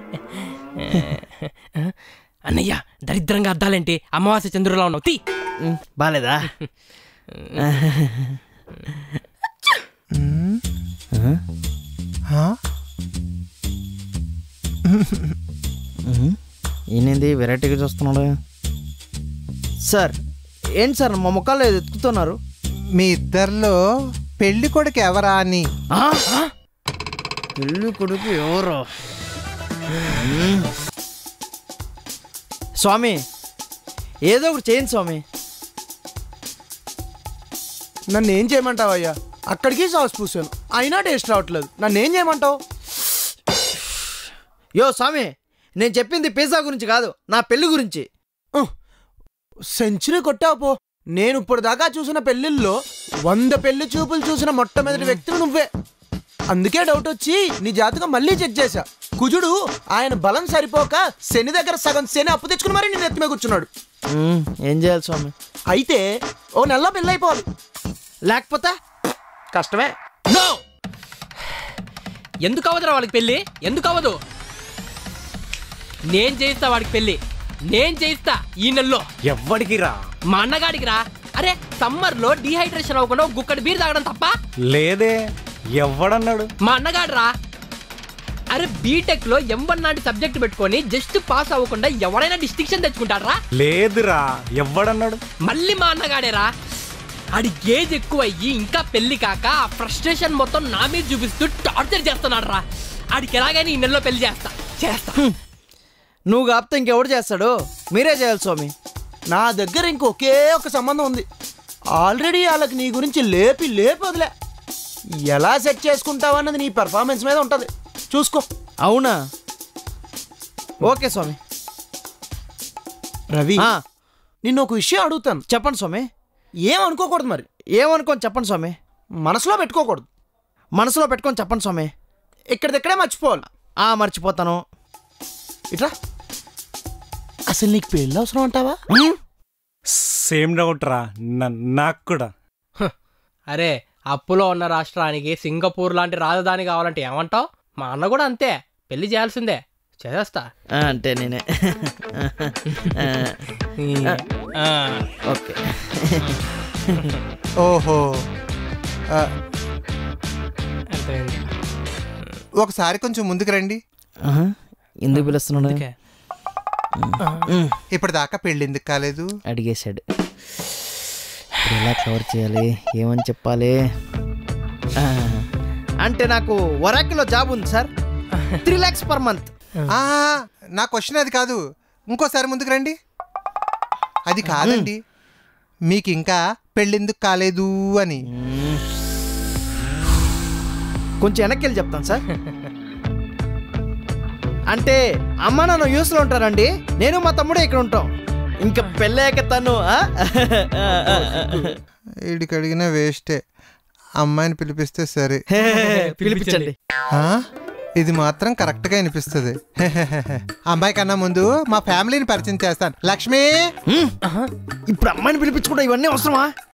అన్నయ్య దరిద్రంగా అద్దాలేంటి అమావాస్య చంద్రులా ఉన్నావు తీ ఉమ్, బాలేదా హా? ఈయనేంది వెరైటీగా చూస్తున్నాడు సార్ ఏంటి సార్ మా ముఖాలు ఎత్తుకుతున్నారు మీ ఇద్దరిలో పెళ్లి కొడుకు ఎవరా అని ఆ? పెళ్ళి కొడుకు ఎవరు మ్మ్. స్వామి ఏదో ఒకటి చేయండి స్వామి నన్ను ఏం చేయమంటావయ్యా అక్కడికి సాస్ పూసాను అయినా టేస్ట్ రావట్లేదు నన్ను ఏం చేయమంటావు యో స్వామి నేను చెప్పింది పిజ్జా గురించి కాదు నా పెళ్లి గురించి సెంచరీ కొట్టావు పో నేను ఇప్పుడు దాకా చూసిన పెళ్ళిళ్ళలో వంద పెళ్లి చూపులు చూసిన మొట్టమొదటి వ్యక్తులు నువ్వే అందుకే డౌట్ వచ్చి నీ జాతకం మళ్ళీ చెక్ చేశా కుజుడు ఆయన బలం సరిపోక శని దగ్గర సగం శని అప్పు తెచ్చుకుని మరి నేను ఎత్తుమే కూర్చున్నాడు మ్మ్. ఏం చేయాలి స్వామి అయితే ఓ నెలలో పెళ్ళి అయిపోవాలి లేకపోతే కష్టమే నో ఎందుకు అవ్వదురా వాళ్ళకి పెళ్ళి ఎందుకు అవ్వదు నేను చేయిస్తా వాడికి పెళ్ళి నేను చేయిస్తా ఈ నెలలో ఎవ్వడికి రా మా అన్నగాడికి రా అరే సమ్మర్ లో డీహైడ్రేషన్ అవ్వకుండా ఒక గుక్కడి బీర్ తాగడం తప్ప లేదే ఎవ్వడన్నాడు మా అన్నగాడు రా అరే బీటెక్ లో ఎంవన్ నాటి సబ్జెక్ట్ పెట్టుకొని జస్ట్ పాస్ అవ్వకుండా ఎవడైనా డిస్టింక్షన్ తెచ్చుకుంటాడ్రా లేదురా ఎవ్వడన్నాడు మళ్ళీ మా అన్నగాడేరా ఆడి ఏజ్ ఎక్కువ అయ్యి ఇంకా పెళ్లి కాక ఆ ఫ్రస్ట్రేషన్ మొత్తం నా మీద చూపిస్తూ టార్చర్ చేస్తున్నాడు రా ఆడికి ఎలాగైనా ఈ నెలలో పెళ్లి చేస్తా చేస్తా నువ్వు కాపుతే ఇంకెవడు చేస్తాడు మీరే చేయాలి స్వామి నా దగ్గర ఇంకొకే ఒక సంబంధం ఉంది ఆల్రెడీ వాళ్ళకి నీ గురించి లేపి లేపి వదిలే ఎలా సెట్ చేసుకుంటావు అన్నది నీ పెర్ఫార్మెన్స్ మీద ఉంటుంది చూసుకో అవునా ఓకే స్వామి రవి ఆ, నిన్ను ఒక విషయం అడుగుతాను చెప్పండి స్వామి ఏం అనుకోకూడదు మరి ఏమనుకోని చెప్పండి స్వామి మనసులో పెట్టుకోకూడదు మనసులో పెట్టుకొని చెప్పండి స్వామి ఇక్కడిదక్కడే మర్చిపోవాలి ఆ మర్చిపోతాను ఇట్లా అసలు నీకు పెళ్ళి అవసరం అంటావా సేమ్ డౌట్ రా నా- నాకు కూడా అరే అప్పులో ఉన్న రాష్ట్రానికి సింగపూర్ లాంటి రాజధాని కావాలంటే ఏమంటావు మా అన్న కూడా అంతే పెళ్లి చేయాల్సిందే చేసేస్తా ఆ, అంటే నేనే ఆ, ఓకే ఓహో ఆ, అర్థమైంది. ఒకసారి కొంచెం ముందుకు రండి ఆహా, ఎందుకు పిలుస్తున్నాడు ఓకే. ఉమ్, ఇప్పుడు దాకా పెళ్ళి ఎందుకు కాలేదు అడిగేశాడు ఇప్పుడు ఎలా కవర్ చేయాలి ఏమని చెప్పాలి ఆ, అంటే నాకు వరాకిలో జాబ్ ఉంది sir three lakhs per month ఆ, నా క్వశ్చన్ అది కాదు ఇంకోసారి ముందుకు రండి అది కాదండి మీకు ఇంకా పెళ్ళెందుకు కాలేదు అని కొంచెం వెనక్కి వెళ్ళి చెప్తాను సార్ అంటే అమ్మ నాన్న యూస్లో ఉంటారండి నేను మా తమ్ముడే ఇక్కడ ఉంటాం ఇంకా పెళ్ళాక తను ఆ? వీడికి అడిగిన వేస్టే అమ్మాయిని పిలిపిస్తే సరే పిలిపించండి ఆ? ఇది మాత్రం కరెక్ట్గా అనిపిస్తుంది అమ్మాయి కన్నా ముందు మా ఫ్యామిలీని పరిచయం చేస్తాను లక్ష్మి హ్మ్. ఇప్పుడు అమ్మాయిని పిలిపించుకుంటా ఇవన్నీ అవసరమా